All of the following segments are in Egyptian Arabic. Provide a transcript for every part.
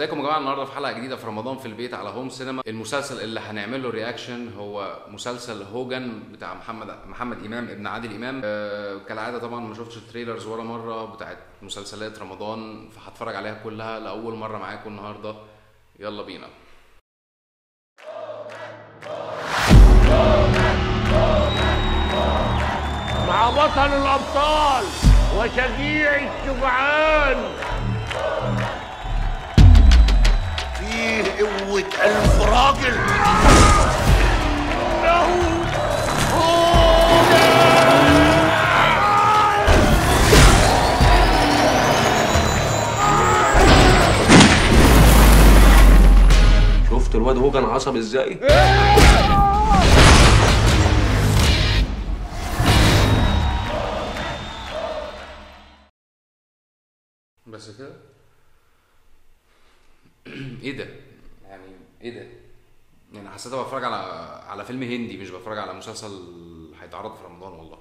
ازيكم يا جماعه النهارده في حلقه جديده في رمضان في البيت على هوم سينما المسلسل اللي هنعمل له رياكشن هو مسلسل هوجن بتاع محمد محمد امام ابن عادل امام آه كالعاده طبعا ما شفتش التريلرز ولا مره بتاعت مسلسلات رمضان فهتفرج عليها كلها لاول مره معاكم النهارده يلا بينا مع بطل الأبطال وشجيع الشجعان فيه قوة ألف راجل له شفت الواد هوجن عصب ازاي؟ بس كده ايه ده يعني ايه ده يعني حسيت أنا بتفرج على على فيلم هندي مش بتفرج على مسلسل هيتعرض في رمضان والله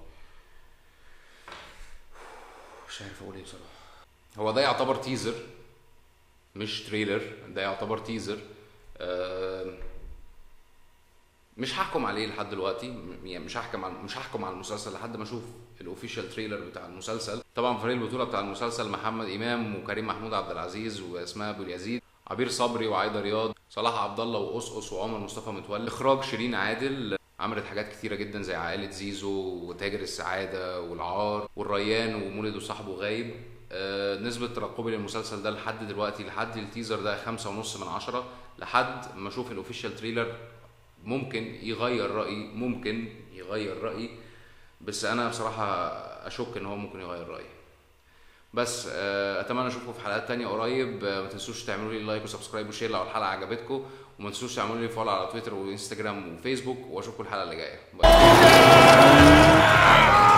مش عارف اقول ايه بصراحه هو ده يعتبر تيزر مش تريلر ده يعتبر تيزر آه مش هحكم عليه لحد دلوقتي م- يعني مش هحكم على مش هحكم على المسلسل لحد ما اشوف الاوفيشال تريلر بتاع المسلسل طبعا فريق البطوله بتاع المسلسل محمد امام وكريم محمود عبد العزيز واسماء ابو اليزيد عبير صبري وعايده رياض صلاح عبد الله وقصقص وعمر مصطفى متولي اخراج شيرين عادل عملت حاجات كتيرة جدا زي عائلة زيزو وتاجر السعادة والعار والريان ومولد وصاحبه غايب آه، نسبة ترقبي للمسلسل ده لحد دلوقتي لحد التيزر ده خمسة ونص من عشرة لحد ما اشوف الاوفيشال تريلر ممكن يغير رأيي ممكن يغير رأيي بس انا بصراحة اشك ان هو ممكن يغير رأيي بس آه، اتمنى اشوفكم في حلقات تانية قريب آه، ما تنسوش تعملوا لي لايك وسبسكرايب وشير لو الحلقة عجبتكم وما تنسوش تعملوا لي فولو على تويتر وانستجرام وفيسبوك واشوفكم الحلقة اللي جاية باي